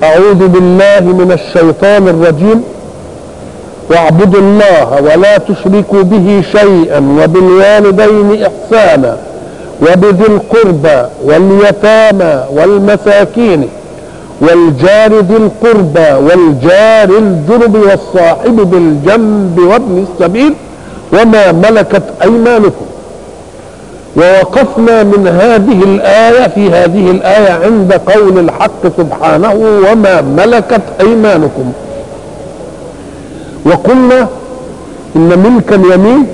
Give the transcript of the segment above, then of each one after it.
أعوذ بالله من الشيطان الرجيم واعبدوا الله ولا تشركوا به شيئا وبالوالدين إحسانا وبذي القربى واليتامى والمساكين والجار ذي القربى والجار الجنب والصاحب بالجنب وابن السبيل وما ملكت أيمانكم ووقفنا من هذه الآية في هذه الآية عند قول الحق سبحانه وما ملكت أيمانكم وقلنا إن ملك اليمين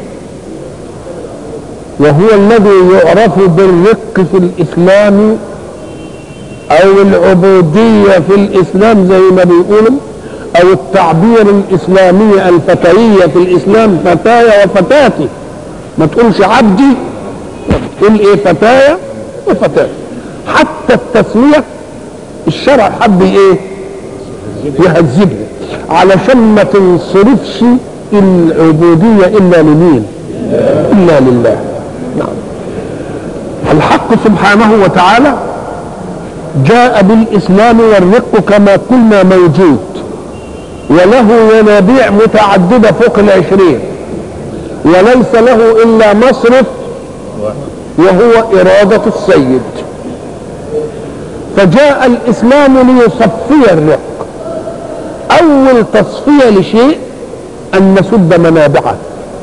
وهو الذي يعرف بالرق في الإسلام أو العبودية في الإسلام زي ما بيقولوا أو التعبير الإسلامي الفتوية في الإسلام فتايا وفتاتي ما تقولش عبدي تقول ايه فتايا وفتاة حتى التسمية الشرع حب ايه يهذبها علشان ما تنصرفش العبودية الا لمين الا لله نعم الحق سبحانه وتعالى جاء بالاسلام والرق كما قلنا موجود وله ينابيع متعددة فوق العشرين وليس له الا مصرف وهو إرادة السيد فجاء الإسلام ليصفي الرق أول تصفية لشيء أن نسد منابعه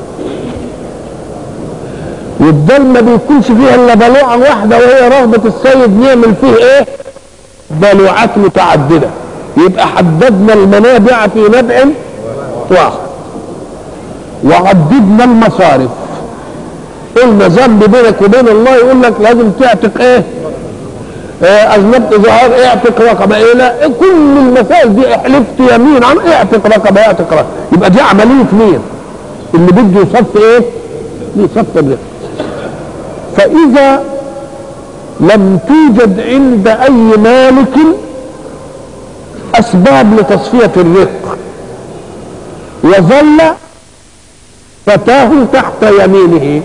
والدل ما بيكونش فيها إلا بلوعة واحدة وهي رغبة السيد نعمل فيه إيه؟ بلوعات متعددة يبقى حددنا المنابع في نبع واحد وعددنا المصارف قلنا ذنب بينك وبين الله يقول لك لازم تعتق ايه؟ آه اذنبت ظهار اعتق رقبه ايه لا كل المسائل دي حلفت يمين عن اعتق رقبه اعتق رقبه يبقى دي عمليه مين؟ اللي بده يصف ايه؟ يصف الرق فاذا لم توجد عند اي مالك اسباب لتصفيه الرق وظل فتاه تحت يمينه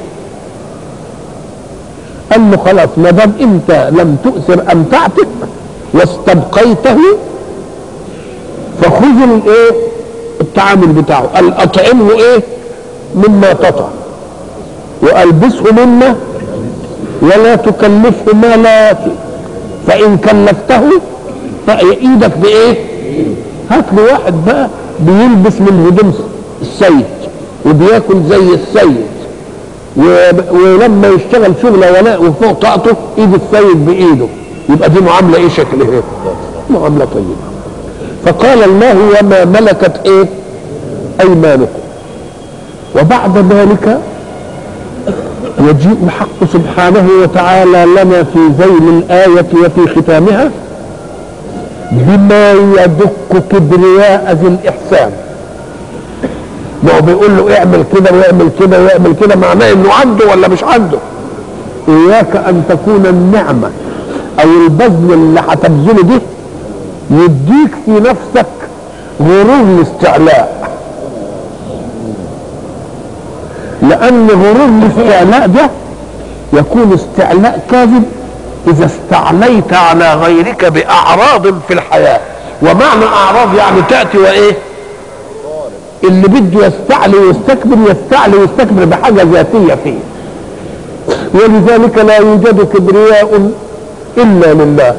قال له خلاص ما دام انت لم تؤثر امتعتك واستبقيته فخذ الايه التعامل بتاعه قال اطعمه ايه مما تطعم والبسه مما ولا تكلفه ما لا فان كلفته فايدك بايه هات له واحد بقى بيلبس من هدوم السيد وبياكل زي السيد ولما يشتغل شغله ولاء وفوق طاقته ايد السيد بايده يبقى دي معامله ايه شكلها ايه؟ معامله طيبه فقال الله وما ملكت ايه؟ ايمانكم وبعد ذلك يجيء الحق سبحانه وتعالى لنا في ذيل الآية وفي ختامها بما يدك كبرياء ذي الإحسان ما هو بيقول له اعمل كده واعمل كده واعمل كده معناه انه عنده ولا مش عنده اياك ان تكون النعمه او البذل اللي هتبذله دي يديك في نفسك غرور الاستعلاء لان غرور الاستعلاء ده يكون استعلاء كاذب اذا استعليت على غيرك باعراض في الحياه ومعنى اعراض يعني تاتي وايه اللي بده يستعلي ويستكبر يستعلي ويستكبر بحاجة ذاتية فيه ولذلك لا يوجد كبرياء إلا لله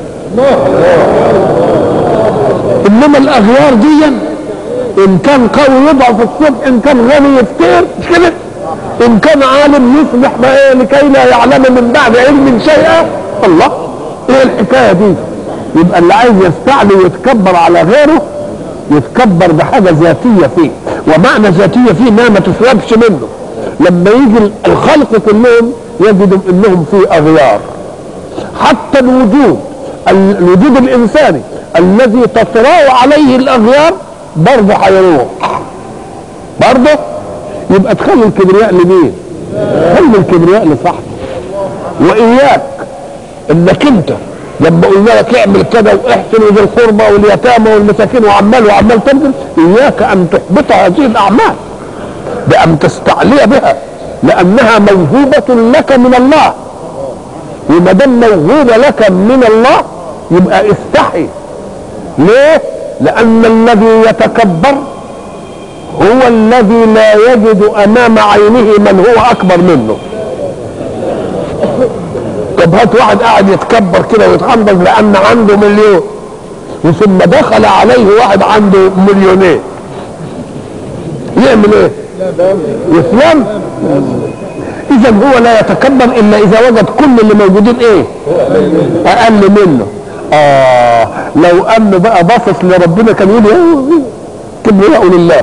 إنما الأغيار دي إن كان قوي يضعف الصبح إن كان غني يفتقر مش كده إن كان عالم يصبح ما إيه لكي لا يعلم من بعد علم شيئا الله إيه الحكاية دي يبقى اللي عايز يستعلي ويتكبر على غيره يتكبر بحاجة ذاتية فيه ومعنى ذاتية فيه انها ما تسلبش منه لما يجي الخلق كلهم يجدوا انهم في اغيار حتى الوجود الوجود الانساني الذي تطرأ عليه الاغيار برضه هيروح برضه يبقى تخلي الكبرياء لمين؟ خلي الكبرياء لصاحبه واياك انك انت لما قلنا لك اعمل كذا واحسن ذي القربى واليتامى والمساكين وعمال وعمال تبذل اياك ان تحبط هذه الاعمال بان تستعلي بها لانها موهوبه لك من الله وما دام موهوبه لك من الله يبقى استحي ليه لان الذي يتكبر هو الذي لا يجد امام عينه من هو اكبر منه طب هات واحد قاعد يتكبر كده ويتحنبل لان عنده مليون ثم دخل عليه واحد عنده مليونين يعمل ايه يسلم اذا هو لا يتكبر الا اذا وجد كل اللي موجودين ايه اقل منه اه لو ان بقى باصص لربنا كان يقول إيه؟ كبرياء لله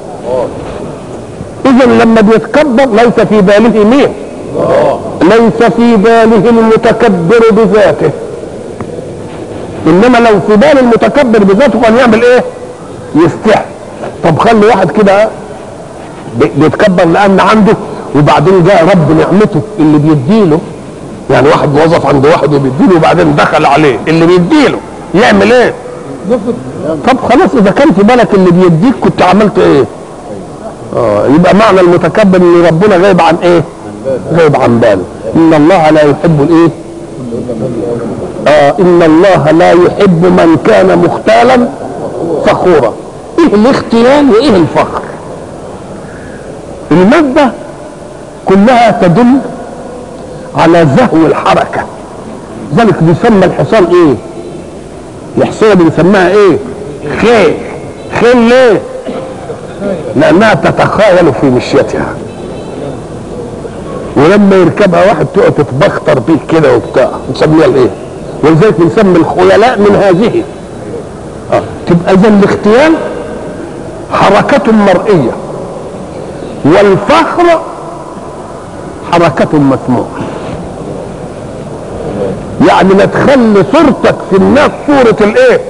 اذا لما بيتكبر ليس في باله مين ليس في باله المتكبر بذاته انما لو في بال المتكبر بذاته كان يعمل ايه يستحي طب خلي واحد كده بي- بيتكبر لان عنده وبعدين جاء رب نعمته اللي بيديله يعني واحد موظف عند واحد وبيديله وبعدين دخل عليه اللي بيديله يعمل ايه طب خلاص اذا كان في بالك اللي بيديك كنت عملت ايه اه يبقى معنى المتكبر ان ربنا غايب عن ايه غايب عن باله ان الله لا يحب الايه آه ان الله لا يحب من كان مختالا فخورا ايه الاختيال وايه الفخر المادة كلها تدل على زهو الحركة ذلك بيسمى الحصان ايه الحصانة بنسميها ايه خيل خيل ليه لانها تتخايل في مشيتها ولما يركبها واحد تقعد تتبختر بيه كده وبتاع نسميها الايه ولذلك بنسمي الخيلاء من هذه آه. تبقى اذا الاختيال حركة مرئية والفخر حركة مسموعة يعني ما تخلي صورتك في الناس صورة الايه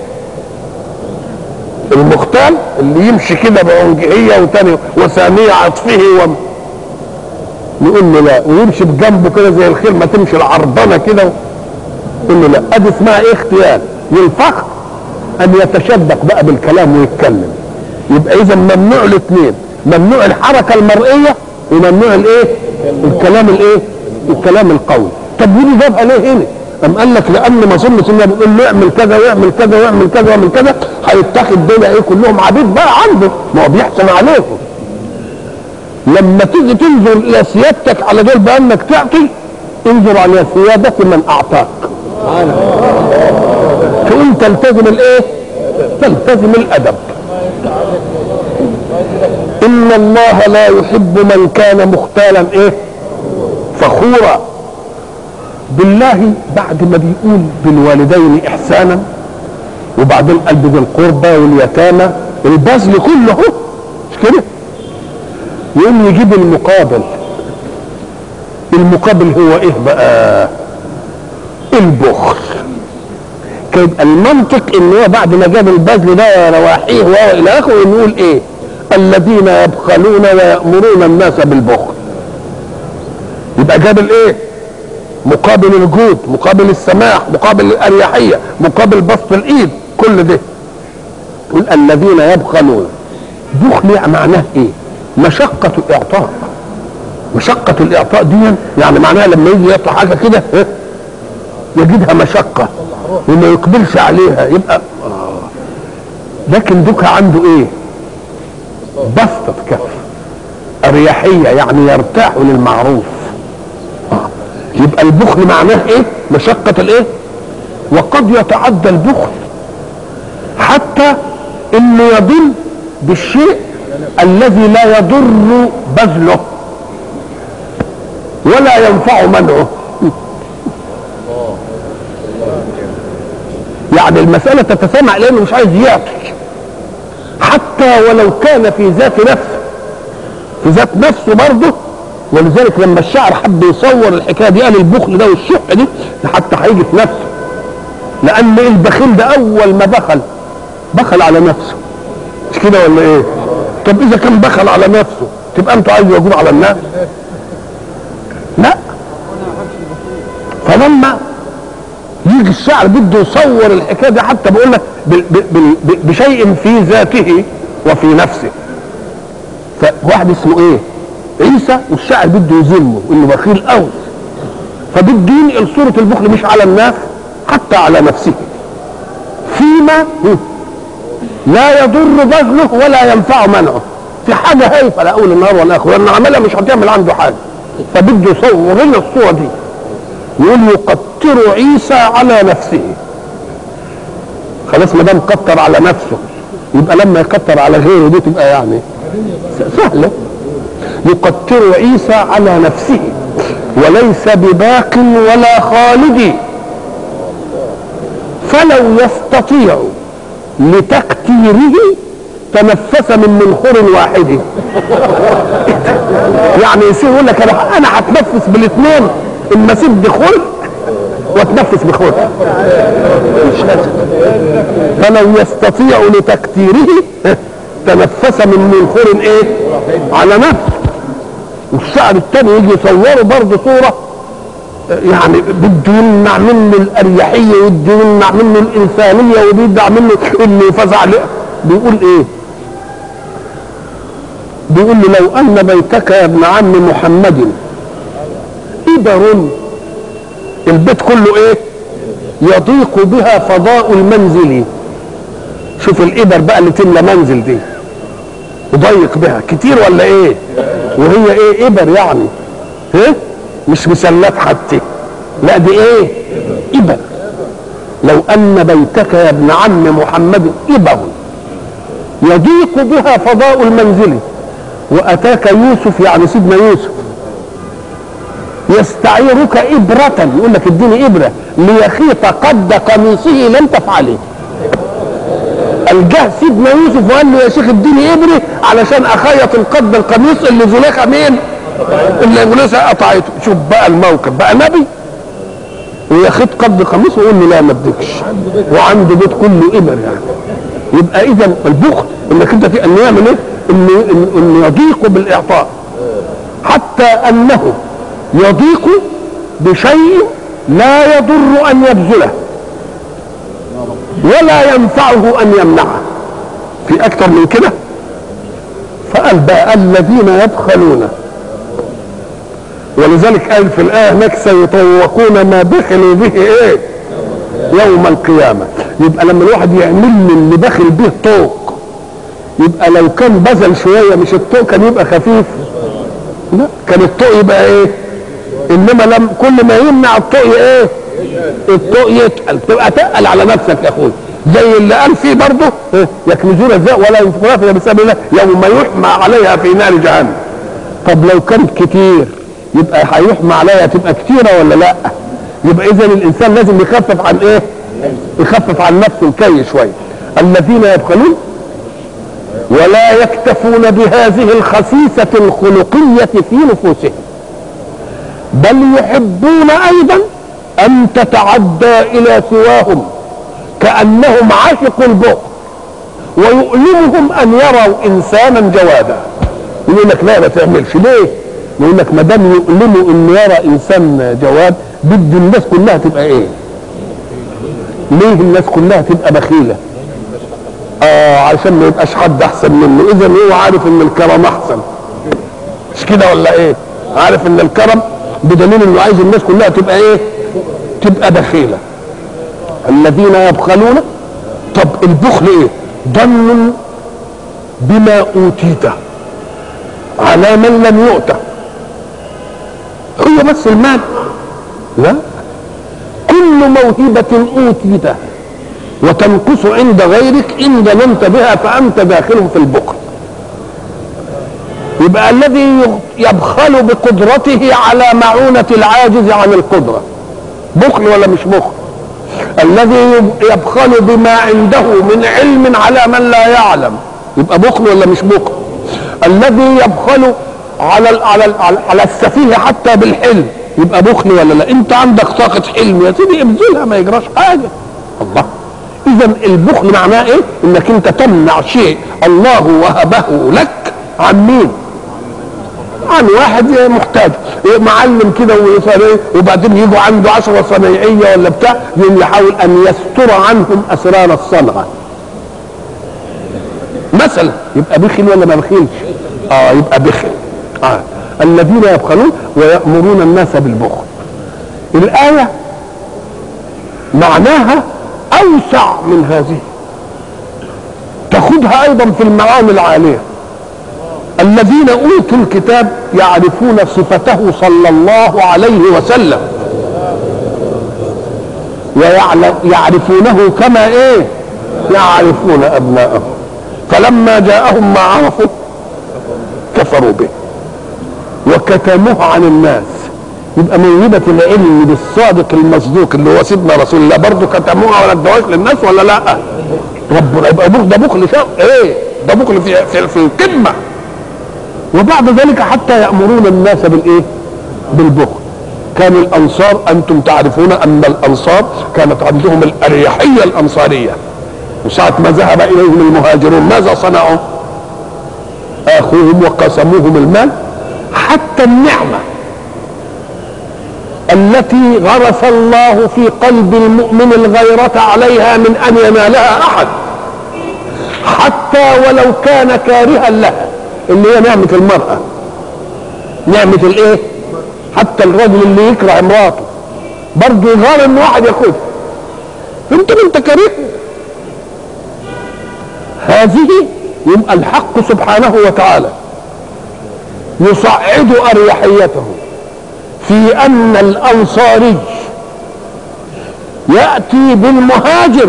المختال اللي يمشي كده بعنجهية وتاني وثانية عطفه و... نقول له لا ويمشي بجنبه كده زي الخيل ما تمشي العربنة كده نقول له لا ادي اسمها ايه اختيال والفخر ان يتشبك بقى بالكلام ويتكلم يبقى اذا ممنوع الاثنين ممنوع الحركه المرئيه وممنوع الايه الكلام الايه الكلام القوي طب ودي جابها ليه هنا أم قال لك لأن ما ظنش إنه بيقول له اعمل كذا واعمل كذا واعمل كذا واعمل كذا هيتاخد دول إيه كلهم عبيد بقى عنده ما هو بيحسن عليكم لما تيجي تنظر إلى سيادتك على دول بأنك تعطي انظر على سيادة من أعطاك تقوم تلتزم الإيه؟ تلتزم الأدب إن الله لا يحب من كان مختالا إيه؟ فخورا بالله بعد ما بيقول بالوالدين إحسانا وبعدين قال بذي القربى واليتامى البذل كله اهو مش كده؟ يقوم يجيب المقابل المقابل هو ايه بقى؟ البخل كيبقى المنطق ان هو بعد ما جاب البذل ده رواحيه والى اخره يقول ايه؟ الذين يبخلون ويأمرون الناس بالبخل يبقى جاب الايه مقابل الجود مقابل السماح مقابل الاريحيه مقابل بسط الايد كل ده يقول الذين يبخلون بخل يعني معناه ايه مشقة الاعطاء مشقة الاعطاء دي يعني معناها لما يجي يعطي حاجة كده إيه؟ يجدها مشقة وما يقبلش عليها يبقى آه. لكن دوكا عنده ايه بسطة كف أريحية يعني يرتاح للمعروف آه. يبقى البخل معناه ايه مشقة الايه وقد يتعدى البخل حتى انه يضل بالشيء الذي لا يضر بذله ولا ينفع منعه يعني المسألة تتسامع لأنه مش عايز يعطي حتى ولو كان في ذات نفسه في ذات نفسه برضه ولذلك لما الشاعر حب يصور الحكايه دي قال البخل ده والشح دي حتى هيجي في نفسه لان البخيل ده اول ما بخل بخل على نفسه مش كده ولا ايه؟ طب اذا كان بخل على نفسه تبقى انتوا عايزوا يجوا على الناس؟ لا فلما يجي الشاعر بده يصور الحكايه دي حتى بيقول لك بشيء في ذاته وفي نفسه فواحد اسمه ايه؟ عيسى والشاعر بده يذمه انه بخيل قوي فبده ينقل صوره البخل مش على الناس حتى على نفسه فيما لا يضر بذله ولا ينفع منعه في حاجه هايفه لا اقول النهار ولا اخر لان عملها مش هتعمل عنده حاجه فبده يصور لنا الصوره دي يقول يقتر عيسى على نفسه خلاص ما دام قتر على نفسه يبقى لما يقتر على غيره دي تبقى يعني سهله يقتر عيسى على نفسه وليس بباق ولا خالد فلو يستطيع لتقتيره تنفس من منخور واحد يعني يصير يقول لك انا انا هتنفس بالاثنين اما اسيب بخلق واتنفس بخلق مش لازم فلو يستطيع لتقتيره تنفس من منخور ايه على نفسه والشعر الثاني يجي يصوره برضه صوره يعني بده يمنع منه الاريحيه وبده يمنع منه الانسانيه وبيدع منه انه يفزع له بيقول ايه؟ بيقول له لو ان بيتك يا ابن عم محمد ابر البيت كله ايه؟ يضيق بها فضاء المنزل شوف الابر بقى اللي تملى منزل دي وضيق بها كتير ولا ايه؟ وهي ايه ابر يعني ايه؟ مش مسلات حتى لا دي ايه ابر لو ان بيتك يا ابن عم محمد ابر يضيق بها فضاء المنزل واتاك يوسف يعني سيدنا يوسف يستعيرك إبرة يقول لك اديني إبرة ليخيط قد قميصه لم تفعله الجه سيدنا يوسف وقال له يا شيخ اديني إبرة علشان أخيط القد القميص اللي زليخة مين اللي زليخة قطعته شوف بقى الموقف بقى نبي ويخيط قد قميصه ويقول له لا ما اديكش وعنده بيت كله إبر يعني يبقى إذا البخل إنك أنت في أن يعمل إيه؟ إنه إنه يضيق بالإعطاء حتى أنه يضيق بشيء لا يضر ان يبذله ولا ينفعه ان يمنعه في اكثر من كده فقال بقى الذين يبخلون ولذلك قال في الايه هناك سيطوقون ما بخلوا به ايه يوم القيامه يبقى لما الواحد يعمل لي اللي بخل به طوق يبقى لو كان بذل شويه مش الطوق كان يبقى خفيف لا كان الطوق يبقى ايه انما لم كل ما يمنع الطوق ايه الطوق يتقل تبقى تقل على نفسك يا اخوي زي اللي قال فيه برضه إيه؟ يكنزون الذهب ولا ينفقون في بسبب الله يوم يحمى عليها في نار جهنم طب لو كانت كتير يبقى هيحمى عليها تبقى كتيره ولا لا يبقى اذا الانسان لازم يخفف عن ايه يخفف عن نفسه الكي شويه الذين يبخلون ولا يكتفون بهذه الخسيسه الخلقيه في نفوسهم بل يحبون ايضا ان تتعدى الى سواهم كانهم عشقوا البغض ويؤلمهم ان يروا انسانا جوادا يقول لك لا ما تعملش ليه؟ يقول لك ما دام يؤلموا ان يرى انسان جواد بده الناس كلها تبقى ايه؟ ليه الناس كلها تبقى بخيله؟ اه عشان ما يبقاش حد احسن منه اذا هو عارف ان الكرم احسن مش كده ولا ايه؟ عارف ان الكرم بدليل انه عايز الناس كلها تبقى ايه تبقى بخيله الذين يبخلون طب البخل ايه ظن بما اوتيت على من لم يؤت هو بس المال لا كل موهبة أوتيتها وتنقص عند غيرك إن ظننت بها فأنت داخل في البخل يبقى الذي يبخل بقدرته على معونة العاجز عن القدرة بخل ولا مش بخل الذي يبخل بما عنده من علم على من لا يعلم يبقى بخل ولا مش بخل الذي يبخل على ال على ال على السفيه حتى بالحلم يبقى بخل ولا لا انت عندك طاقة حلم يا سيدي ابذلها ما يجراش حاجة الله اذا البخل معناه ايه انك انت تمنع شيء الله وهبه لك عن مين عن واحد محتاج معلم كده وبعدين يجوا عنده عشرة صنايعية ولا بتاع يوم يحاول أن يستر عنهم أسرار الصنعة مثلا يبقى بخل ولا ما بخلش اه يبقى بخل آه. الذين يبخلون ويأمرون الناس بالبخل الآية معناها أوسع من هذه خذها ايضا في المعاني العاليه الذين اوتوا الكتاب يعرفون صفته صلى الله عليه وسلم ويعرفونه كما ايه يعرفون ابناءهم فلما جاءهم ما عرفوا كفروا به وكتموه عن الناس يبقى موهبة العلم بالصادق المصدوق اللي هو سيدنا رسول الله برضه كتموها ولا ادوهاش للناس ولا لا؟ ربنا يبقى بخل ده بخل شر ايه؟ ده بخل في في, في القمة وبعد ذلك حتى يأمرون الناس بالايه؟ بالبخل كان الانصار انتم تعرفون ان الانصار كانت عندهم الاريحيه الانصاريه وساعه ما ذهب اليهم المهاجرون ماذا صنعوا؟ اخوهم وقسموهم المال حتى النعمه التي غرس الله في قلب المؤمن الغيرة عليها من أن ينالها أحد حتى ولو كان كارها لها اللي هي نعمة المرأة نعمة الايه حتى الرجل اللي يكره امراته برضه يغار ان واحد ياخدها انت انت كاره هذه يبقى الحق سبحانه وتعالى يصعد اريحيته في ان الانصاري ياتي بالمهاجر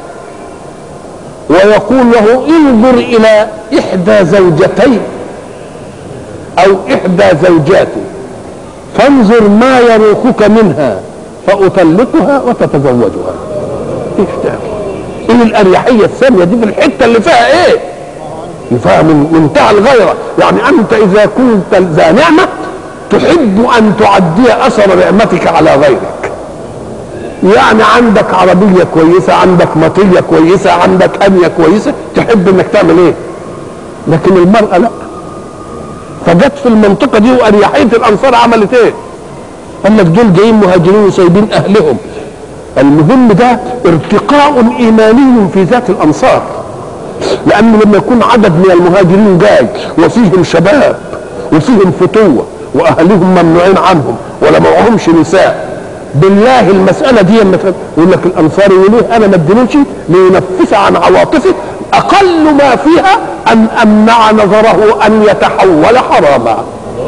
ويقول له انظر الى احدى زوجتين او احدى زوجاتي فانظر ما يروقك منها فاطلقها وتتزوجها ايش ده ايه الاريحيه الثانيه دي في الحته اللي فيها ايه فيها من منتهى الغيره يعني انت اذا كنت ذا نعمه تحب ان تعدي اثر نعمتك على غيرك يعني عندك عربية كويسة عندك مطية كويسة عندك أنية كويسة تحب انك تعمل ايه لكن المرأة لا فجت في المنطقة دي وأريحية الأنصار عملت ايه قال لك دول جايين مهاجرين وسايبين أهلهم المهم ده ارتقاء إيماني في ذات الأنصار لأن لما يكون عدد من المهاجرين جاي وفيهم شباب وفيهم فتوة وأهلهم ممنوعين عنهم ولا معهمش نساء بالله المسألة دي لما يقول لك الأنصاري وليه أنا ما ادينوش لينفس عن عواطفه أقل ما فيها أن أمنع نظره أن يتحول حراما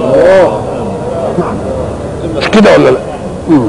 مش كده ولا لا مم.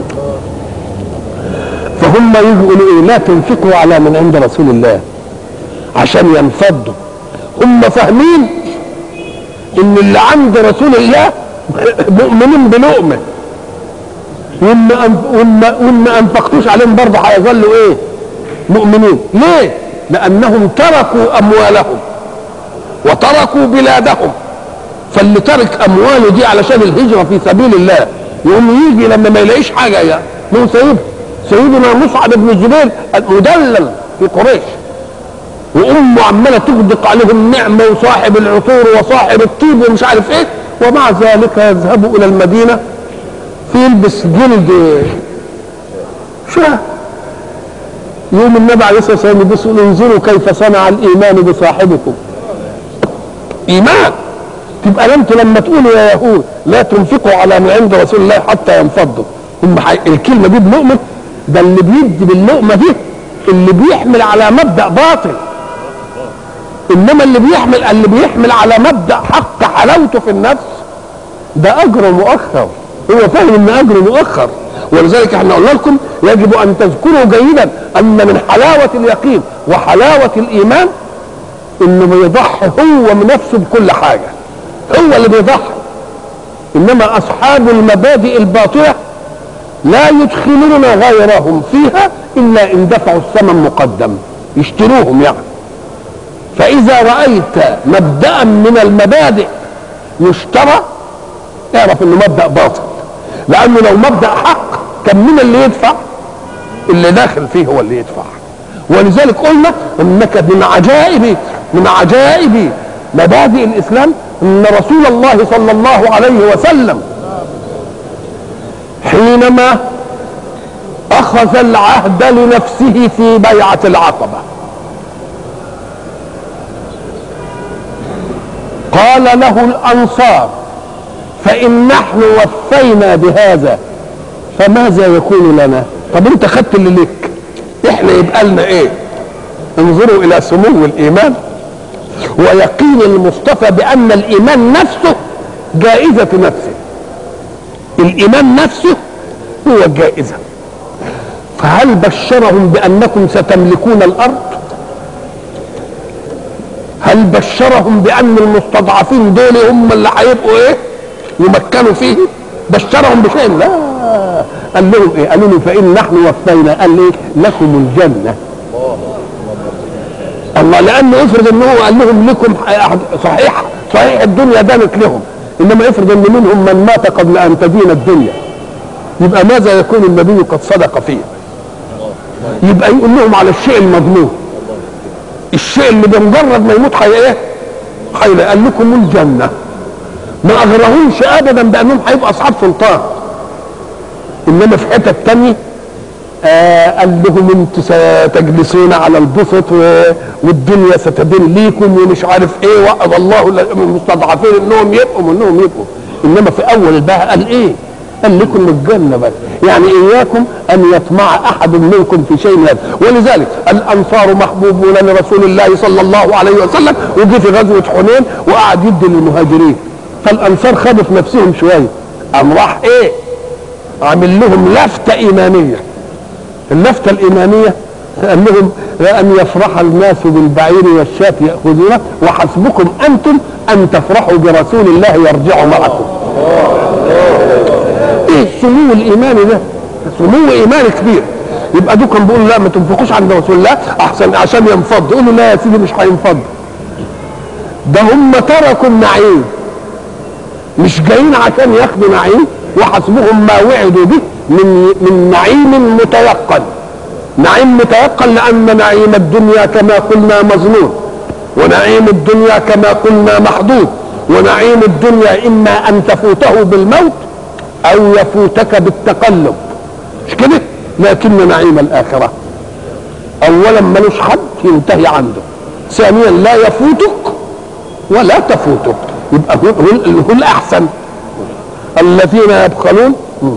فهم يقولوا إيه لا تنفقوا على من عند رسول الله عشان ينفضوا هم فاهمين ان اللي عند رسول الله مؤمنين بلقمه وما وما وما انفقتوش عليهم برضه هيظلوا ايه؟ مؤمنين، ليه؟ لانهم تركوا اموالهم وتركوا بلادهم فاللي ترك امواله دي علشان الهجره في سبيل الله يقوم يجي لما ما يلاقيش حاجه يا مين سيدنا؟ سيدنا مصعب بن جبير مدلل في قريش وامه عماله تغدق عليهم نعمه وصاحب العطور وصاحب الطيب ومش عارف ايه ومع ذلك يذهبوا الى المدينه يلبس جلد شاه يوم النبي عليه الصلاه والسلام يبص يقول انظروا كيف صنع الايمان بصاحبكم ايمان تبقى انتوا لما تقولوا يا يهود لا تنفقوا على من عند رسول الله حتى ينفضوا هم حي... الكلمه دي بلقمه ده اللي بيدي باللقمه دي اللي بيحمل على مبدا باطل انما اللي بيحمل اللي بيحمل على مبدا حق حلاوته في النفس ده اجر مؤخر هو فاهم ان اجره مؤخر ولذلك احنا قلنا لكم يجب ان تذكروا جيدا ان من حلاوه اليقين وحلاوه الايمان انه بيضحي هو من نفسه بكل حاجه هو اللي بيضحي انما اصحاب المبادئ الباطله لا يدخلون غيرهم فيها الا ان دفعوا الثمن مقدم يشتروهم يعني فاذا رايت مبدا من المبادئ يشترى اعرف انه مبدا باطل لانه لو مبدا حق كان مين اللي يدفع اللي داخل فيه هو اللي يدفع ولذلك قلنا انك من عجائب من عجائب مبادئ الاسلام ان رسول الله صلى الله عليه وسلم حينما اخذ العهد لنفسه في بيعه العقبه قال له الانصار فإن نحن وفينا بهذا فماذا يكون لنا طب انت خدت اللي لك احنا يبقى لنا ايه انظروا الى سمو الايمان هو يقين المصطفى بان الايمان نفسه جائزه نفسه الايمان نفسه هو الجائزه فهل بشرهم بانكم ستملكون الارض هل بشرهم بان المستضعفين دول هم اللي هيبقوا ايه يمكنوا فيه بشرهم بشيء لا قال لهم ايه قالوا له فان نحن وفينا قال ايه لكم الجنه الله لانه افرض ان هو قال لهم لكم صحيح صحيح الدنيا دانت لهم انما افرض ان منهم من مات قبل ان تدين الدنيا يبقى ماذا يكون النبي قد صدق فيه يبقى يقول لهم على الشيء المضمون الشيء اللي بمجرد ما يموت حي ايه حي قال لكم الجنه ما اغرهمش ابدا بانهم هيبقوا اصحاب سلطان انما في حته تانية آه قال لهم انتم ستجلسون على البسط والدنيا ستدين ليكم ومش عارف ايه وعد الله المستضعفين انهم يبقوا انهم يبقوا انما في اول الباء قال ايه قال لكم الجنه بس يعني اياكم ان يطمع احد منكم في شيء من هذا ولذلك الانصار محبوبون لرسول الله صلى الله عليه وسلم وجي في غزوه حنين وقعد يدي للمهاجرين فالانصار خدوا في نفسهم شويه قام راح ايه عامل لهم لفته ايمانيه اللفته الايمانيه قال لهم ان يفرح الناس بالبعير والشاة ياخذونه وحسبكم انتم ان تفرحوا برسول الله يرجع معكم ايه السمو الايماني ده سمو ايماني كبير يبقى دول كانوا بيقولوا لا ما تنفقوش عند رسول الله احسن عشان ينفض يقولوا لا يا سيدي مش هينفض ده هم تركوا النعيم مش جايين عشان ياخدوا نعيم وحسبهم ما وعدوا به من من نعيم متيقن نعيم متيقن لان نعيم الدنيا كما قلنا مظنون ونعيم الدنيا كما قلنا محدود ونعيم الدنيا اما ان تفوته بالموت او يفوتك بالتقلب مش كده لكن نعيم الاخره اولا ملوش حد ينتهي عنده ثانيا لا يفوتك ولا تفوتك يبقى هو, هو الاحسن الذين يبخلون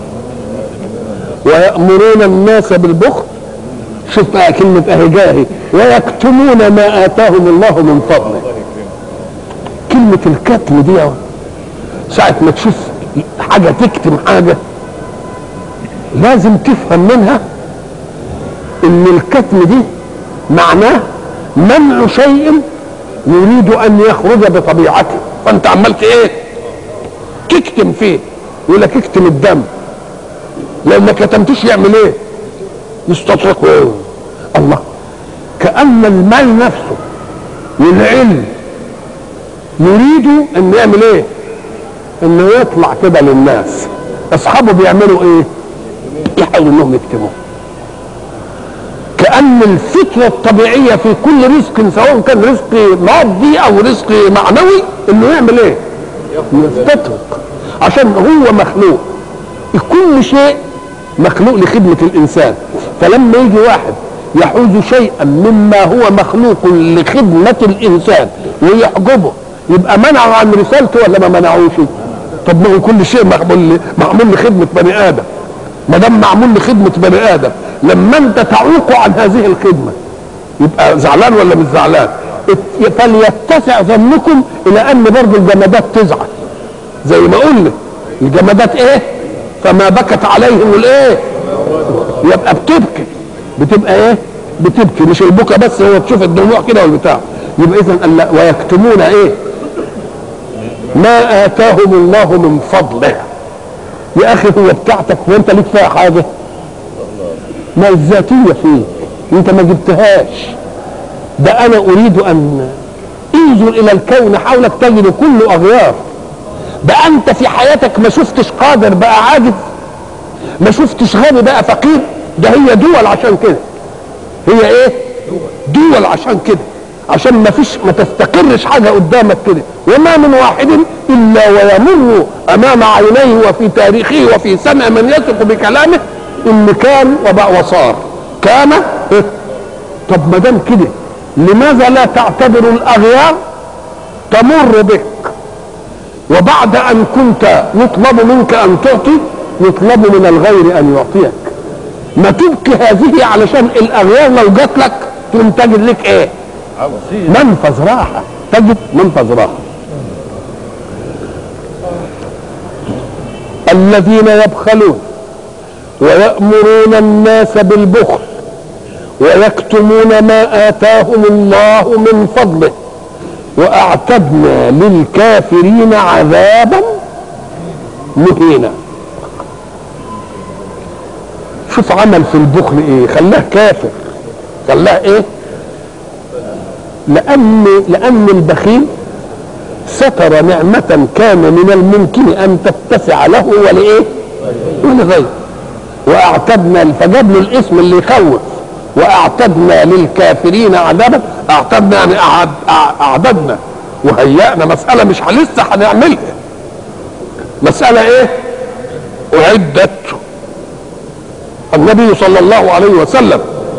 ويأمرون الناس بالبخل شوف بقى كلمة أهجاهي ويكتمون ما آتاهم الله من فضله كلمة الكتم دي ساعة ما تشوف حاجة تكتم حاجة لازم تفهم منها ان الكتم دي معناه منع شيء يريد ان يخرج بطبيعته فانت عملت ايه تكتم فيه يقول لك اكتم الدم لو ما كتمتوش يعمل ايه يستطرق ايه الله كأن المال نفسه والعلم يريد ان يعمل ايه انه يطلع كده للناس اصحابه بيعملوا ايه يحاولوا انهم يكتموه كأن الفطرة الطبيعية في كل رزق سواء كان رزق مادي أو رزق معنوي إنه يعمل إيه؟ يستطرق عشان هو مخلوق كل شيء مخلوق لخدمة الإنسان فلما يجي واحد يحوز شيئا مما هو مخلوق لخدمة الإنسان ويحجبه يبقى منعه عن رسالته ولا ما منعوش؟ طب ما هو كل شيء معمول معمول لخدمة بني آدم ما دام معمول لخدمة بني آدم لما أنت تعوق عن هذه الخدمة يبقى زعلان ولا مش زعلان؟ فليتسع ظنكم إلى أن برضه الجمادات تزعل زي ما قلنا الجمادات إيه؟ فما بكت عليهم الايه يبقى بتبكي بتبقى ايه بتبكي مش البكا بس هو تشوف الدموع كده والبتاع يبقى اذا ويكتمون ايه ما اتاهم الله من فضله يا اخي هو بتاعتك وانت ليك فيها حاجه ما الذاتيه فيك انت ما جبتهاش ده انا اريد ان انظر الى الكون حولك تجد كله اغيار ده انت في حياتك ما شفتش قادر بقى عاجز ما شفتش غني بقى فقير ده هي دول عشان كده هي ايه دول عشان كده عشان ما فيش ما تستقرش حاجه قدامك كده وما من واحد الا ويمر امام عينيه وفي تاريخه وفي سمع من يثق بكلامه ان كان وبقى وصار كان إيه؟ طب ما دام كده لماذا لا تعتبر الاغيار تمر بك وبعد ان كنت يطلب منك ان تعطي يطلب من الغير ان يعطيك ما تبكي هذه علشان الاغيار لو جات لك تقوم تجد لك ايه منفذ راحه تجد منتظراها الذين يبخلون ويأمرون الناس بالبخل ويكتمون ما آتاهم الله من فضله وأعتدنا للكافرين عذابا مهينا شوف عمل في البخل ايه خلاه كافر خلاه ايه لأن لأن البخيل ستر نعمة كان من الممكن أن تتسع له ولإيه؟ ولغيره وأعتدنا فجاب له الاسم اللي يخوف وأعتدنا للكافرين عذابا أعتدنا يعني أعد أعددنا وهيأنا مسألة مش لسه هنعملها مسألة إيه؟ أعدت النبي صلى الله عليه وسلم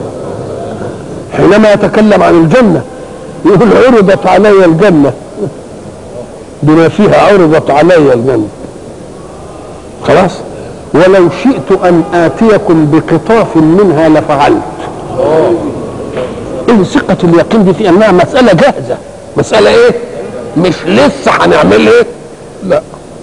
حينما يتكلم عن الجنة يقول عرضت علي الجنة بما فيها عرضت علي الجنة خلاص ولو شئت أن آتيكم بقطاف منها لفعلت إيه ثقة اليقين دي في أنها مسألة جاهزة مسألة إيه مش لسه هنعمل إيه لا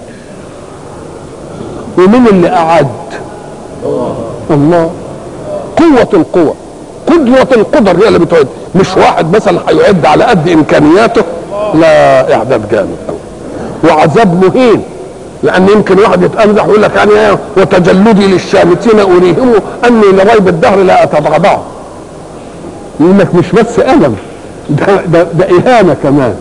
ومين اللي أعد الله قوة القوة قدرة القدر هي اللي بتعد مش واحد مثلا هيعد على قد إمكانياته لا إعداد جامد أوي وعذاب مهين لأن يمكن واحد يتأنزح ويقول لك يعني إيه وتجلدي للشامتين أريهم أني لريب الدهر لا أتضعضع يقول لك مش بس ألم ده, ده, ده إهانة كمان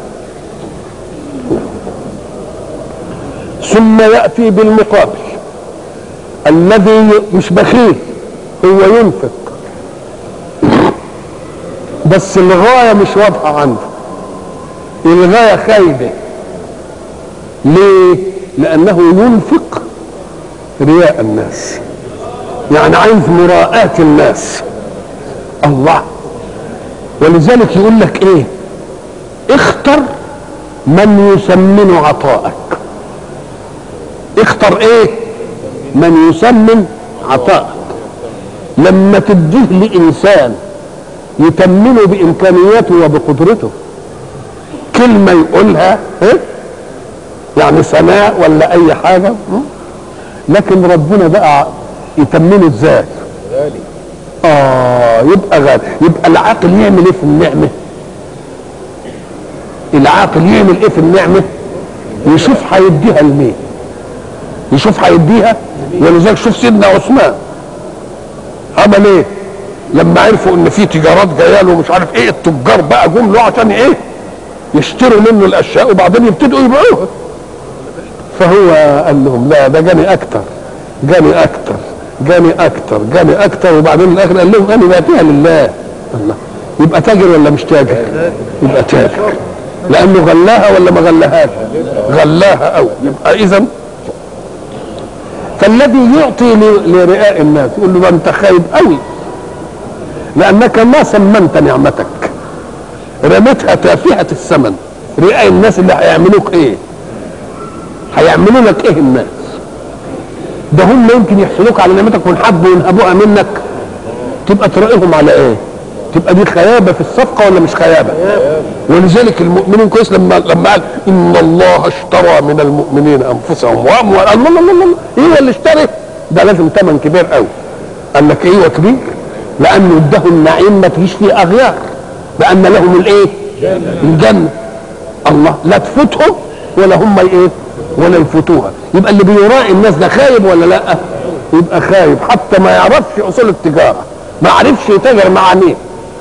ثم يأتي بالمقابل الذي مش بخيل هو ينفق بس الغاية مش واضحة عنده الغاية خايبة ليه؟ لأنه ينفق رياء الناس يعني عايز مراءاة الناس الله ولذلك يقول لك ايه اختر من يسمن عطاءك اختر ايه من يسمن عطاءك لما تديه لإنسان يتمنه بإمكانياته وبقدرته كلمة يقولها إيه؟ يعني ثناء ولا أي حاجة لكن ربنا بقى يتمنه ازاي؟ اه يبقى غالي يبقى العاقل يعمل ايه في النعمه العاقل يعمل ايه في النعمه يشوف هيديها لمين يشوف هيديها ولذلك شوف سيدنا عثمان عمل ايه لما عرفوا ان في تجارات جايه له مش عارف ايه التجار بقى جم له عشان ايه يشتروا منه الاشياء وبعدين يبتدوا يبيعوها فهو قال لهم لا ده جاني اكتر جاني اكتر جاني اكتر جاني اكتر وبعدين الاخر قال لهم انا باتيها لله الله يبقى تاجر ولا مش تاجر يبقى تاجر لانه غلاها ولا ما غلاهاش غلاها او يبقى اذا فالذي يعطي لرئاء الناس يقول له ده انت خايب قوي لانك ما سمنت نعمتك رميتها تافهه الثمن رئاء الناس اللي هيعملوك ايه هيعملوا لك ايه الناس ده هم يمكن يحصلوك على نعمتك وينحبوا وينهبوها منك تبقى تراقيهم على ايه تبقى دي خيابه في الصفقه ولا مش خيابه ولذلك المؤمنين كويس لما لما قال ان الله اشترى من المؤمنين انفسهم واموال الله الله الله الله ايه اللي اشترى ده لازم ثمن كبير قوي قال لك ايه وكبير لانه اداه النعيم ما فيش فيه اغيار لان لهم الايه الجنه الله لا تفوتهم ولا هم ايه ولا يفوتوها يبقى اللي بيراعي الناس ده خايب ولا لا يبقى خايب حتى ما يعرفش اصول التجاره ما عرفش يتاجر مع مين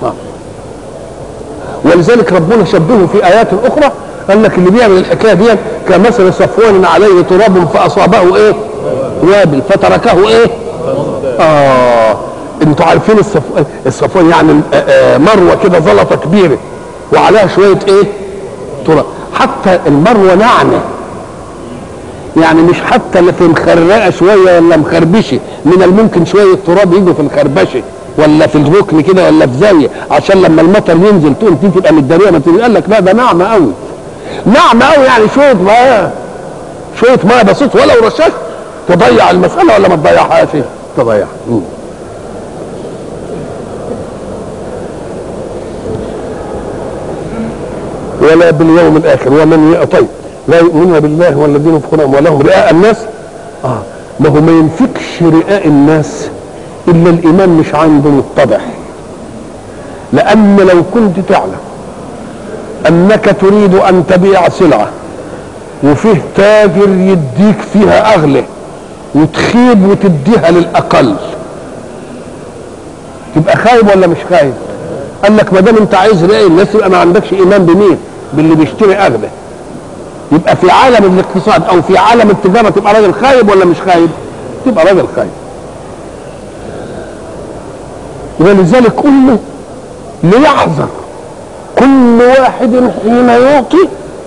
ولذلك ربنا شبهه في ايات اخرى قال لك اللي بيعمل الحكايه دي كمثل صفوان عليه تراب فاصابه ايه وابل فتركه ايه اه انتوا عارفين الصف... الصفوان يعني مروه كده زلطه كبيره وعليها شويه ايه تراب حتى المروه ناعمه يعني مش حتى اللي في مخرقه شويه ولا مخربشه من الممكن شويه تراب يجوا في الخربشه ولا في الركن كده ولا في زاويه عشان لما المطر ينزل تقوم دي تبقى متداريه ما قال لك لا ده ناعمه قوي ناعمه قوي يعني شويه ميه شويه ميه بسيط ولو رشاش تضيع المساله ولا ما تضيعهاش تضيعها ولا باليوم الاخر ومن ي- طيب لا يؤمنون بالله والذين ينفقون اموالهم رئاء الناس اه ما هو ما ينفقش رئاء الناس الا الايمان مش عنده متضح لان لو كنت تعلم انك تريد ان تبيع سلعه وفيه تاجر يديك فيها اغلى وتخيب وتديها للاقل تبقى خايب ولا مش خايب قال لك ما دام انت عايز رأي الناس يبقى ما عندكش ايمان بمين باللي بيشتري اغلى يبقى في عالم الاقتصاد او في عالم التجاره تبقى راجل خايب ولا مش خايب تبقى راجل خايب ولذلك كله ليحذر كل واحد حين يعطي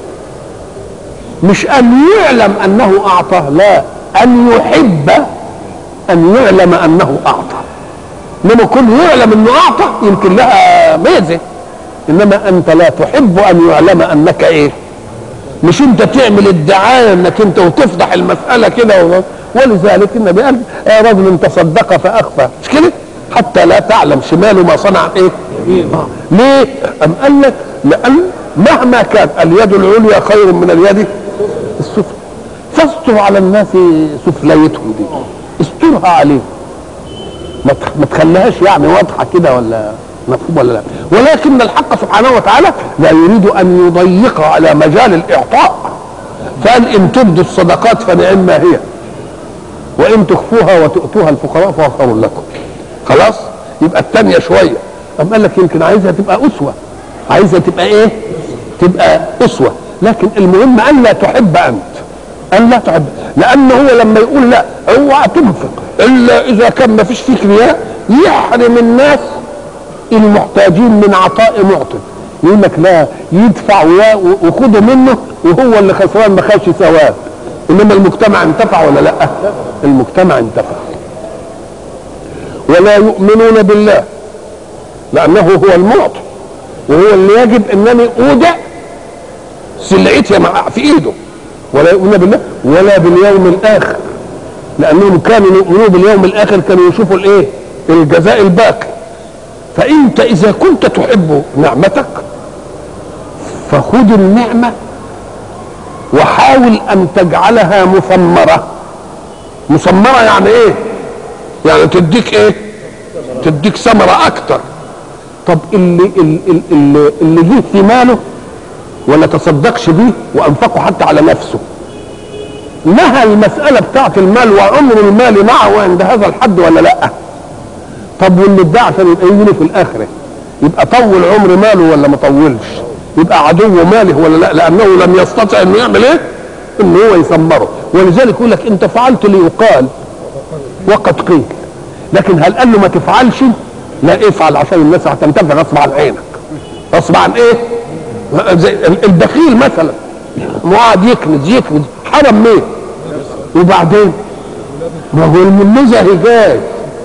مش ان يعلم انه اعطى لا ان يحب ان يعلم انه اعطى انما كل يعلم انه اعطى يمكن لها ميزه انما انت لا تحب ان يعلم انك ايه مش انت تعمل الدعايه انك انت وتفضح المساله كده و- ولذلك النبي قال يا رجل تصدق فاخفى مش كده حتى لا تعلم شماله ما صنع ايه آه. ليه ام قال لك لان مهما كان اليد العليا خير من اليد السفلى فاستر على الناس سفليتهم دي استرها عليهم ما تخ- ما تخليهاش يعني واضحه كده ولا مفهوم ولا لا ولكن الحق سبحانه وتعالى لا يريد ان يضيق على مجال الاعطاء فقال ان تبدوا الصدقات فنعم ما هي وان تخفوها وتؤتوها الفقراء فهو خير لكم خلاص يبقى الثانيه شويه أم قال لك يمكن عايزها تبقى اسوه عايزها تبقى ايه تبقى اسوه لكن المهم ان لا تحب انت ان لا تحب لان هو لما يقول لا اوعى تنفق الا اذا كان ما فيش فيك رياء يحرم الناس المحتاجين من عطاء معطي يقول لك لا يدفع ويا- وخده منه وهو اللي خسران ما خدش ثواب انما المجتمع انتفع ولا لا المجتمع انتفع ولا يؤمنون بالله لانه هو المعطي وهو اللي يجب انني اودع سلعتي مع في ايده ولا يؤمنون بالله ولا باليوم الاخر لانهم كانوا يؤمنون باليوم الاخر كانوا يشوفوا الايه الجزاء الباقي فانت اذا كنت تحب نعمتك فخذ النعمه وحاول ان تجعلها مثمره مثمره يعني ايه يعني تديك ايه تديك ثمره اكتر طب اللي اللي اللي, اللي جه في ماله ولا تصدقش بيه وانفقه حتى على نفسه نهى المسألة بتاعت المال وعمر المال معه عند هذا الحد ولا لا طب واللي ادعى عشان يبقى يجي له في الآخرة يبقى طول عمر ماله ولا ما طولش يبقى عدو ماله ولا لا لأنه لم يستطع انه يعمل ايه انه هو يثمره ولذلك يقول لك انت فعلت ليقال وقد قيل لكن هل قال له ما تفعلش لا افعل عشان الناس هتنتفع غصب عن عينك غصب عن ايه زي البخيل مثلا ما قاعد يكنز يكنز حرم مين وبعدين ما هو النزهي جاي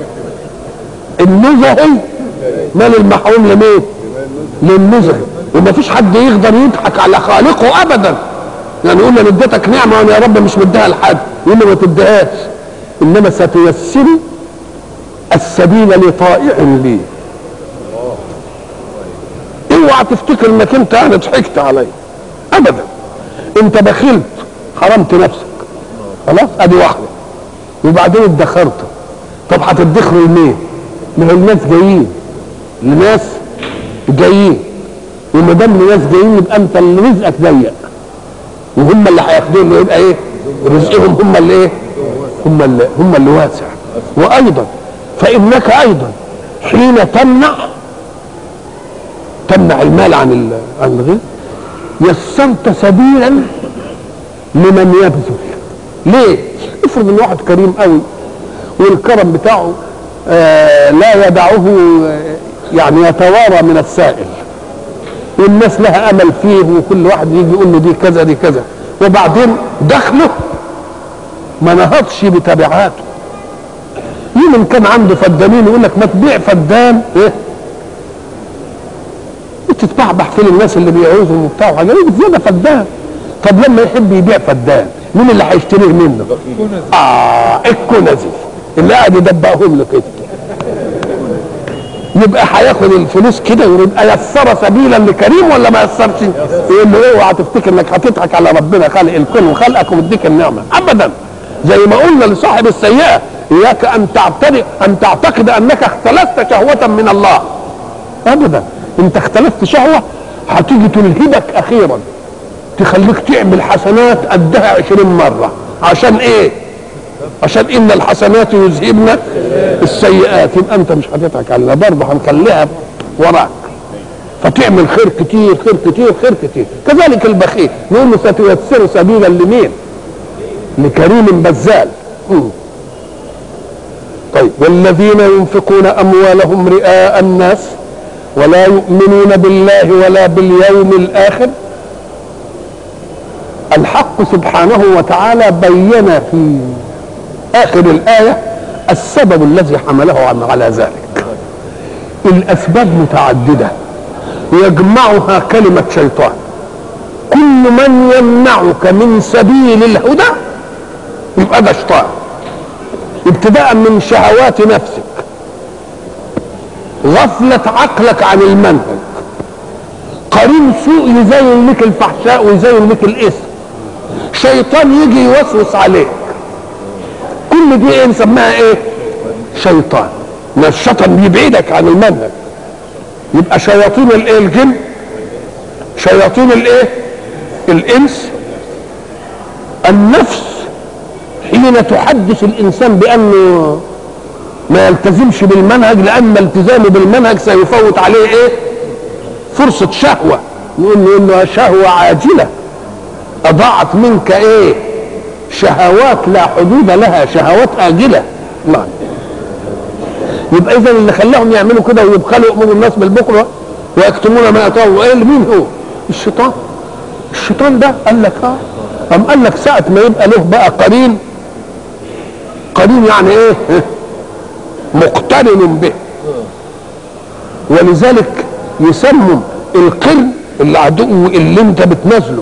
النزهي مال المحروم لمين للنزهي وما فيش حد يقدر يضحك على خالقه ابدا يعني يقول له أنا اديتك نعمه وانا يا رب مش مديها لحد يقول له ما تديهاش انما ستيسر السبيل لطائع لي اوعى تفتكر انك انت يعني ضحكت علي ابدا انت بخلت حرمت نفسك خلاص ادي واحده وبعدين ادخرت طب هتدخروا لمين؟ ما هو الناس جايين الناس جايين وما دام الناس جايين يبقى انت اللي رزقك ضيق وهم اللي هياخدوه اللي يبقى ايه؟ رزقهم هم اللي ايه؟ هم اللي هم اللي واسع وايضا فانك ايضا حين تمنع تمنع المال عن ال- عن الغير يسرت سبيلا لمن يبذل ليه افرض ان واحد كريم قوي والكرم بتاعه آه لا يدعه آه، يعني يتوارى من السائل والناس لها امل فيه وكل واحد يجي يقول له دي كذا دي كذا وبعدين دخله ما نهضش بتبعاته يوم كان عنده فدانين يقول لك ما تبيع فدان ايه تتبعبع فين الناس اللي بيعوزهم وبتاع وحاجات زياده فدان طب لما يحب يبيع فدان مين اللي هيشتريه منه؟ اه الكنزي اللي قاعد يدبقهم له كده يبقى هياخد الفلوس كده ويبقى يسر سبيلا لكريم ولا ما يسرش؟ يقول له اوعى تفتكر انك هتضحك على ربنا خالق الكون وخلقك ومديك النعمه ابدا زي ما قلنا لصاحب السيئه اياك ان تعتقد ان تعتقد انك اختلفت شهوه من الله ابدا انت اختلفت شهوه هتيجي تلهبك اخيرا تخليك تعمل حسنات قدها عشرين مرة عشان ايه عشان ان الحسنات يذهبن السيئات يبقى انت مش هتضحك علينا برضه هنخليها وراك فتعمل خير كتير خير كتير خير كتير كذلك البخيل نقول له ستيسر سبيلا لمين لكريم بذال مم. طيب والذين ينفقون اموالهم رئاء الناس ولا يؤمنون بالله ولا باليوم الاخر الحق سبحانه وتعالى بين في اخر الايه السبب الذي حمله عن على ذلك الاسباب متعدده يجمعها كلمه شيطان كل من يمنعك من سبيل الهدى يبقى ده شيطان ابتداء من شهوات نفسك غفلة عقلك عن المنهج قرين سوء يزين لك الفحشاء ويزين لك الاسم شيطان يجي يوسوس عليك كل دي ايه نسميها ايه شيطان ما الشيطان بيبعدك عن المنهج يبقى شياطين الايه الجن شياطين الايه الانس النفس حين تحدث الانسان بانه ما يلتزمش بالمنهج لان التزامه بالمنهج سيفوت عليه ايه فرصه شهوه نقول له انها شهوه عاجله اضاعت منك ايه شهوات لا حدود لها شهوات اجله لا يبقى اذا اللي خلاهم يعملوا كده ويبخلوا امور الناس بالبكره ويكتمون ما اتوا ايه مين هو الشيطان الشيطان ده قال لك اه قام قال لك ساعه ما يبقى له بقى قرين قرين يعني ايه مقترن به ولذلك يسموا القرن العدو اللي انت بتنازله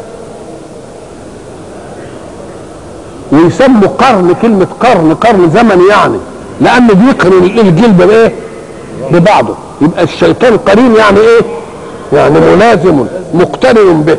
ويسموا قرن كلمة قرن قرن زمن يعني لأنه بيقرن الجلد بإيه؟ ببعضه يبقى الشيطان قرين يعني إيه؟ يعني ملازم مقترن به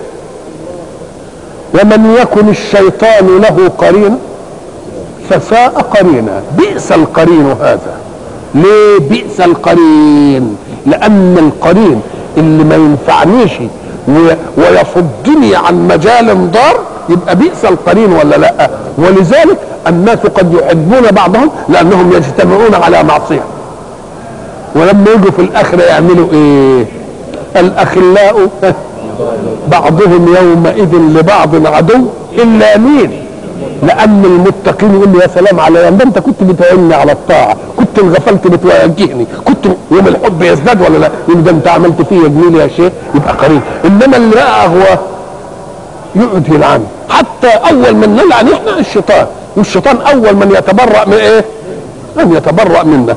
ومن يكن الشيطان له قرين فساء قرينا بئس القرين هذا ليه بئس القرين لأن القرين اللي ما ينفعنيش ويصدني عن مجال ضار يبقى بئس القرين ولا لا ولذلك الناس قد يحبون بعضهم لانهم يجتمعون على معصيه ولما يجوا في الاخره يعملوا ايه الاخلاء بعضهم يومئذ لبعض عدو الا مين لان المتقين يقول لي يا سلام على ده انت كنت بتعيني على الطاعه كنت انغفلت بتواجهني كنت يوم الحب يزداد ولا لا يقول ده انت عملت فيا جميل يا شيخ يبقى قريب انما اللي بقى هو يقعد يلعن حتى اول من نلعن احنا الشيطان والشيطان اول من يتبرأ من ايه من يتبرأ منا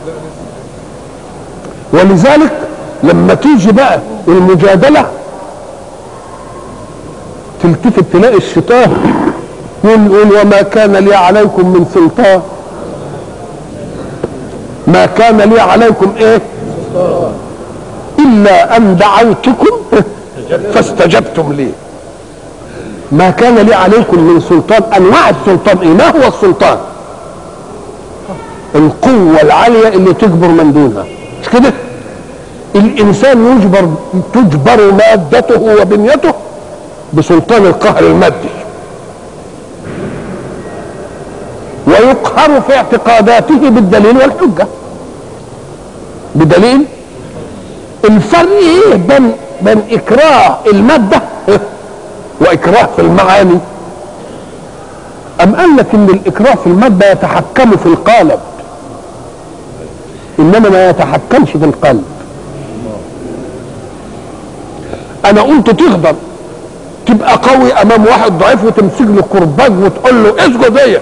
ولذلك لما تيجي بقى المجادلة تلتفت تلاقي الشيطان يقول وما كان لي عليكم من سلطان ما كان لي عليكم ايه الا ان دعوتكم فاستجبتم لي ما كان لي عليكم من سلطان انواع السلطان ايه ما هو السلطان القوة العالية اللي تجبر من دونها مش كده الانسان يجبر تجبر مادته وبنيته بسلطان القهر المادي ويقهر في اعتقاداته بالدليل والحجة بدليل الفرق ايه بين بين اكراه الماده واكراه في المعاني ام قال لك ان الاكراه في الماده يتحكم في القالب انما ما يتحكمش في القلب انا قلت تغضب تبقى قوي امام واحد ضعيف وتمسك له كرباج وتقول له اسجد زيك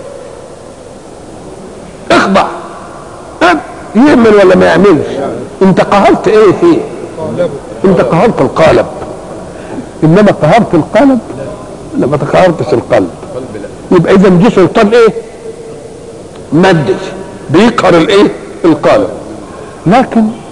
اخضع يعمل ولا ما يعملش انت قهرت ايه فيه انت قهرت القالب انما قهرت القلب لا ما قهرتش القلب يبقى اذا دي سلطان ايه مادي بيقهر الايه القالب لكن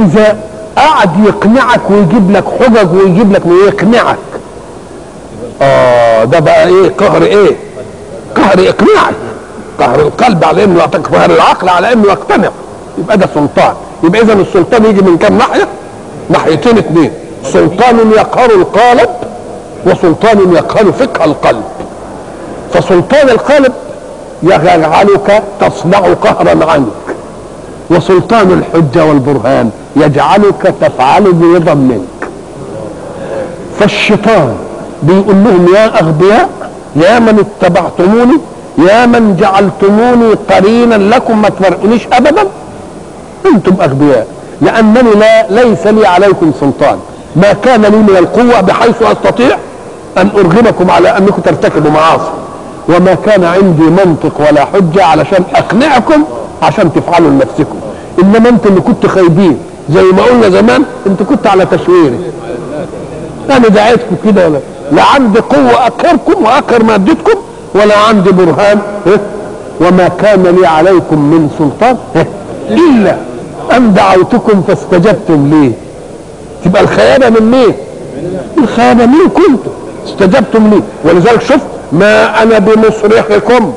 اذا قعد يقنعك ويجيب لك حجج ويجيب لك ويقنعك اه ده بقى ايه قهر ايه قهر اقناعي قهر القلب على انه يعطيك قهر العقل على انه يقتنع يبقى ده سلطان يبقى اذا السلطان يجي من كام ناحيه ناحيتين اثنين سلطان يقهر القالب وسلطان يقهر فقه القلب فسلطان القلب يجعلك تصنع قهرا عنك وسلطان الحجة والبرهان يجعلك تفعل برضا منك فالشيطان بيقول لهم يا أغبياء يا من اتبعتموني يا من جعلتموني قرينا لكم ما تفرقونيش أبدا أنتم أغبياء لأنني لا ليس لي عليكم سلطان ما كان لي من القوة بحيث أستطيع أن أرغمكم على أنكم ترتكبوا معاصي وما كان عندي منطق ولا حجة علشان أقنعكم عشان تفعلوا لنفسكم إنما أنتم اللي كنتوا خايبين زي ما قلنا زمان أنت كنت على تشويري أنا دعيتكم كده ولا لا عندي قوة أقهركم وأقهر مادتكم ولا عندي برهان إيه؟ وما كان لي عليكم من سلطان إيه؟ إلا أن دعوتكم فاستجبتم لي تبقى الخيانة من مين؟ الخيانة مين كنتم؟ استجبتم لي ولذلك شفت ما أنا بمصرخكم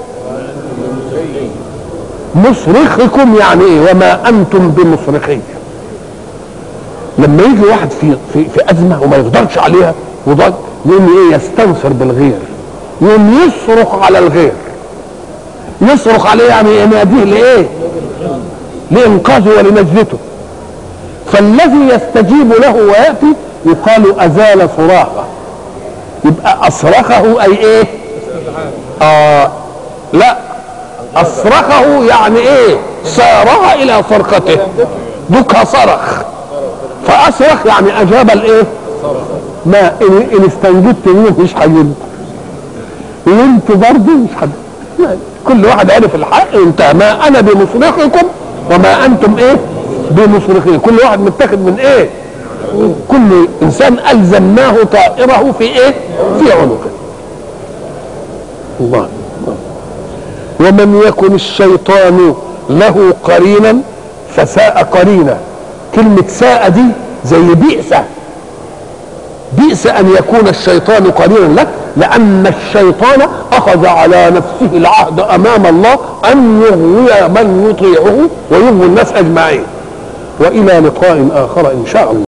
مصرخكم يعني ايه وما انتم بمصرخي لما يجي واحد في في في ازمه وما يقدرش عليها وضج يقوم ايه يستنصر بالغير يقوم يصرخ على الغير يصرخ عليه يعني يناديه لايه؟ لانقاذه ولنجدته فالذي يستجيب له وياتي يقال ازال صراخه يبقى اصرخه اي ايه؟ آه لا اصرخه يعني ايه سارع الى صرخته بكى صرخ فاصرخ يعني اجاب الايه ما ان, إن استنجدت منه مش هجيب وانتوا برضه مش حد كل واحد عرف الحق انتهى ما انا بمصرخكم وما انتم ايه بمصرخين كل واحد متاخد من ايه كل انسان الزمناه طائره في ايه في عنقه الله ومن يكن الشيطان له قرينا فساء قرينا كلمة ساء دي زي بئس بئس أن يكون الشيطان قرينا لك لأن الشيطان أخذ على نفسه العهد أمام الله أن يغوي من يطيعه ويغوي الناس أجمعين وإلى لقاء آخر إن شاء الله